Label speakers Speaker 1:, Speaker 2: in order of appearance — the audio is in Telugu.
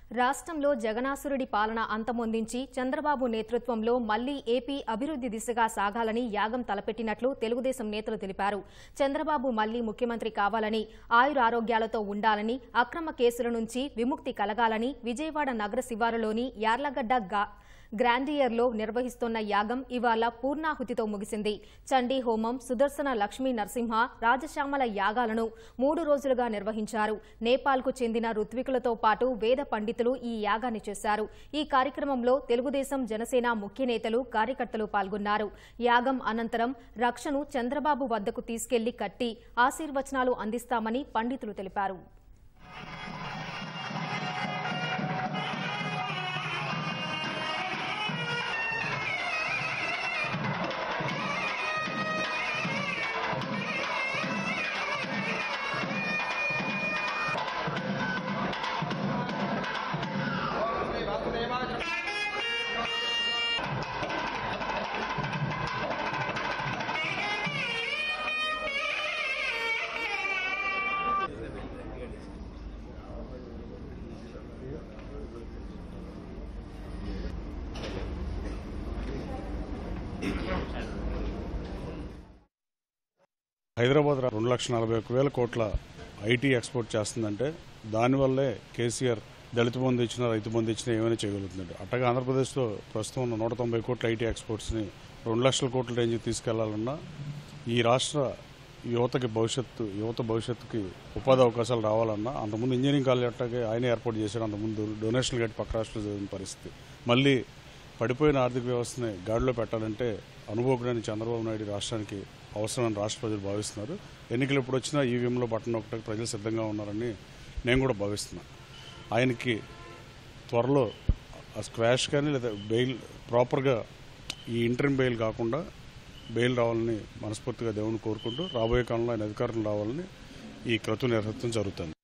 Speaker 1: రాష్ట్రంలో జగనాసురుడి పాలన అంతమొందించి చంద్రబాబు నేతృత్వంలో మళ్లీ ఏపీ అభివృద్ధి దిశగా సాగాలని యాగం తలపెట్టినట్లు తెలుగుదేశం నేతలు తెలిపారు చంద్రబాబు మళ్లీ ముఖ్యమంత్రి కావాలని ఆయురారోగ్యాలతో ఉండాలని అక్రమ కేసుల నుంచి విముక్తి కలగాలని విజయవాడ నగర శివారులోని యార్లగడ్డ గా గ్రాండియర్లో నిర్వహిస్తున్న యాగం ఇవాళ పూర్ణాహుతితో ముగిసింది చండీ హోమం సుదర్శన లక్ష్మీ నరసింహ రాజశ్యామల యాగాలను మూడు రోజులుగా నిర్వహించారు నేపాల్కు చెందిన ఋత్వికులతో పాటు వేద పండితులు ఈ యాగాన్ని చేశారు ఈ కార్యక్రమంలో తెలుగుదేశం జనసేన ముఖ్య నేతలు కార్యకర్తలు పాల్గొన్నారు యాగం అనంతరం రక్షను చంద్రబాబు వద్దకు తీసుకెళ్లి కట్టి ఆశీర్వచనాలు అందిస్తామని పండితులు తెలిపారు
Speaker 2: హైదరాబాద్ రా- రెండు లక్షల నలభై ఒక్క వేల కోట్ల ఐటీ ఎక్స్పోర్ట్ చేస్తుందంటే దానివల్లే కేసీఆర్ దళిత బంధు ఇచ్చిన రైతు బంధు ఇచ్చినా ఏమైనా చేయగలుగుతుంది అట్టగా ఆంధ్రప్రదేశ్లో ప్రస్తుతం ఉన్న నూట తొంభై కోట్ల ఐటీ ఎక్స్పోర్ట్స్ని రెండు లక్షల కోట్ల రేంజ్కి తీసుకెళ్లాలన్నా ఈ రాష్ట్ర యువతకి భవిష్యత్తు యువత భవిష్యత్తుకి ఉపాధి అవకాశాలు రావాలన్నా అంతకుముందు ఇంజనీరింగ్ కాలేజ్ అట్టగే ఆయన ఏర్పాటు చేశారు అంతకుముందు డొనేషన్లు కట్టి పక్క రాష్ట్రాలు చదివిన పరిస్థితి మళ్ళీ పడిపోయిన ఆర్థిక వ్యవస్థని గాడిలో పెట్టాలంటే అనుభవజ్ఞాని చంద్రబాబు నాయుడు ఈ రాష్ట్రానికి అవసరమని రాష్ట్ర ప్రజలు భావిస్తున్నారు ఎన్నికలు ఎప్పుడు వచ్చినా ఈవీఎంలో బటన్ ఒకటి ప్రజలు సిద్ధంగా ఉన్నారని నేను కూడా భావిస్తున్నాను ఆయనకి త్వరలో ఆ స్క్వాష్ కానీ లేదా బెయిల్ ప్రాపర్గా ఈ ఇంటర్మ్ బెయిల్ కాకుండా బెయిల్ రావాలని మనస్ఫూర్తిగా దేవుని కోరుకుంటూ రాబోయే కాలంలో ఆయన అధికారం రావాలని ఈ క్రతు నిర్వహించడం జరుగుతుంది